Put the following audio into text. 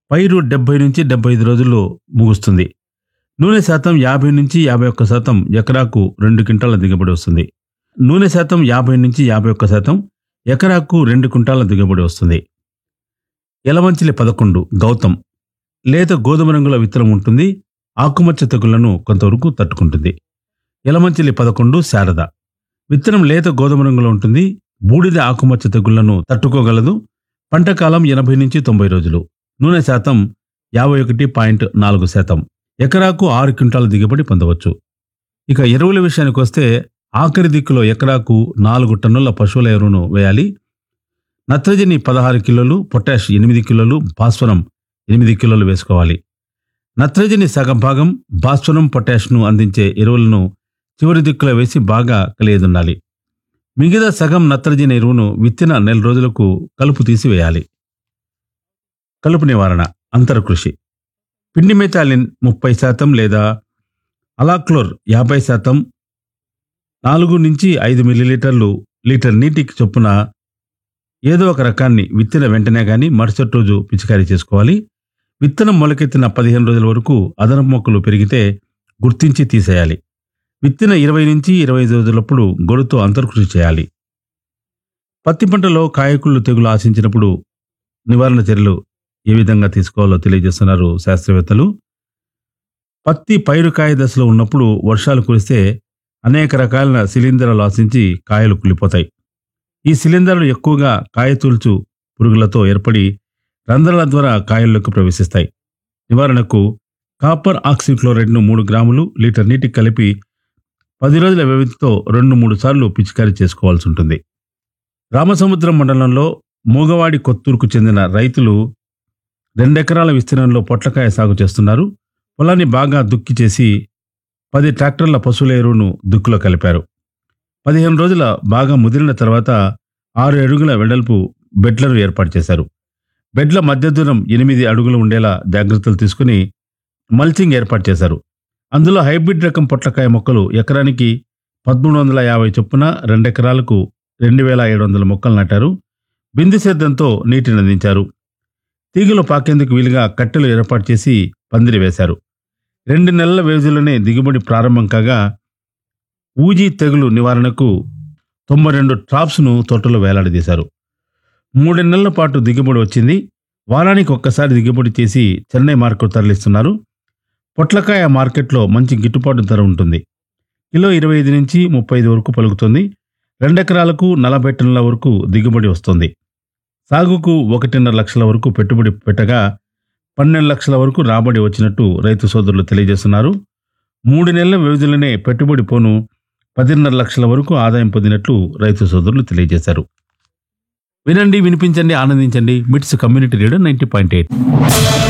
పైరు డెబ్బై నుంచి డెబ్బై ఐదు రోజుల్లో ముగుస్తుంది నూనె శాతం యాభై నుంచి యాభై ఒక్క శాతం ఎకరాకు రెండు క్వింటాల దిగుబడి వస్తుంది నూనె శాతం యాభై నుంచి యాభై ఒక్క శాతం ఎకరాకు రెండు క్వింటాల దిగుబడి వస్తుంది ఎలమంచిలి పదకొండు గౌతమ్ లేత గోధుమ రంగుల విత్తనం ఉంటుంది ఆకుమచ్చ తెగుళ్లను కొంతవరకు తట్టుకుంటుంది ఎలమంచిలి పదకొండు శారద విత్తనం లేత గోధుమ రంగులో ఉంటుంది బూడిద ఆకుమచ్చ తెగుళ్లను తట్టుకోగలదు పంట కాలం ఎనభై నుంచి తొంభై రోజులు నూనె శాతం యాభై ఒకటి పాయింట్ నాలుగు శాతం ఎకరాకు ఆరు క్వింటాల దిగుబడి పొందవచ్చు ఇక ఎరువుల విషయానికి వస్తే ఆఖరి దిక్కులో ఎకరాకు నాలుగు టన్నుల పశువుల ఎరువును వేయాలి నత్రజని పదహారు కిలోలు పొటాష్ ఎనిమిది కిలోలు భాస్వరం ఎనిమిది కిలోలు వేసుకోవాలి నత్రజని సగం భాగం భాస్వరం పొటాష్ను అందించే ఎరువులను చివరి దిక్కులో వేసి బాగా కలియదుండాలి మిగతా సగం నత్రజని ఎరువును విత్తిన నెల రోజులకు కలుపు తీసి వేయాలి కలుపు నివారణ అంతర కృషి పిండి మెథాలిన్ ముప్పై శాతం లేదా అలాక్లోర్ యాభై శాతం నాలుగు నుంచి ఐదు మిల్లీలీటర్లు లీటర్ నీటికి చొప్పున ఏదో ఒక రకాన్ని విత్తిన వెంటనే గాని మరుసటి రోజు పిచికారీ చేసుకోవాలి విత్తనం మొలకెత్తిన పదిహేను రోజుల వరకు అదనపు మొక్కలు పెరిగితే గుర్తించి తీసేయాలి విత్తిన ఇరవై నుంచి ఇరవై ఐదు రోజులప్పుడు గొడుతో అంతర్కృషి చేయాలి పత్తి పంటలో కాయకుళ్ళు తెగులు ఆశించినప్పుడు నివారణ చర్యలు ఏ విధంగా తీసుకోవాలో తెలియజేస్తున్నారు శాస్త్రవేత్తలు పత్తి పైరుకాయ దశలో ఉన్నప్పుడు వర్షాలు కురిస్తే అనేక రకాల శిలీంధ్రాలు ఆశించి కాయలు కుళ్ళిపోతాయి ఈ శిలీంధ్రాలు ఎక్కువగా కాయతూల్చు పురుగులతో ఏర్పడి రంధ్రాల ద్వారా కాయల్లోకి ప్రవేశిస్తాయి నివారణకు కాపర్ ఆక్సిక్లోరైడ్ను మూడు గ్రాములు లీటర్ నీటికి కలిపి పది రోజుల వ్యవధితో రెండు మూడు సార్లు పిచికారీ చేసుకోవాల్సి ఉంటుంది రామసముద్రం మండలంలో మూగవాడి కొత్తూరుకు చెందిన రైతులు రెండెకరాల విస్తీర్ణంలో పొట్లకాయ సాగు చేస్తున్నారు పొలాన్ని బాగా దుక్కి చేసి పది ట్రాక్టర్ల పశువుల ఎరువును దుక్కులో కలిపారు పదిహేను రోజుల బాగా ముదిరిన తర్వాత ఆరు అడుగుల వెడల్పు బెడ్లను ఏర్పాటు చేశారు బెడ్ల మధ్య దూరం ఎనిమిది అడుగులు ఉండేలా జాగ్రత్తలు తీసుకుని మల్చింగ్ ఏర్పాటు చేశారు అందులో హైబ్రిడ్ రకం పొట్లకాయ మొక్కలు ఎకరానికి పదమూడు వందల యాభై చొప్పున రెండెకరాలకు రెండు వేల ఏడు వందల మొక్కలు నాటారు బిందు సేద్యంతో నీటిని అందించారు తీగలు పాకేందుకు వీలుగా కట్టెలు ఏర్పాటు చేసి పందిరి వేశారు రెండు నెలల వ్యవధిలోనే దిగుబడి ప్రారంభం కాగా ఊజీ తెగులు నివారణకు తొంభై రెండు ట్రాప్స్ను తోటలో వేలాడదీశారు మూడు నెలల పాటు దిగుబడి వచ్చింది వారానికి ఒక్కసారి దిగుబడి చేసి చెన్నై మార్కెట్ తరలిస్తున్నారు పొట్లకాయ మార్కెట్లో మంచి గిట్టుబాటు ధర ఉంటుంది కిలో ఇరవై ఐదు నుంచి ముప్పై ఐదు వరకు పలుకుతుంది రెండెకరాలకు నలభై టన్నుల వరకు దిగుబడి వస్తుంది సాగుకు ఒకటిన్నర లక్షల వరకు పెట్టుబడి పెట్టగా పన్నెండు లక్షల వరకు రాబడి వచ్చినట్టు రైతు సోదరులు తెలియజేస్తున్నారు మూడు నెలల వ్యవధిలోనే పెట్టుబడి పోను పదిన్నర లక్షల వరకు ఆదాయం పొందినట్లు రైతు సోదరులు తెలియజేశారు వినండి వినిపించండి ఆనందించండి MITS community radio ninety point eight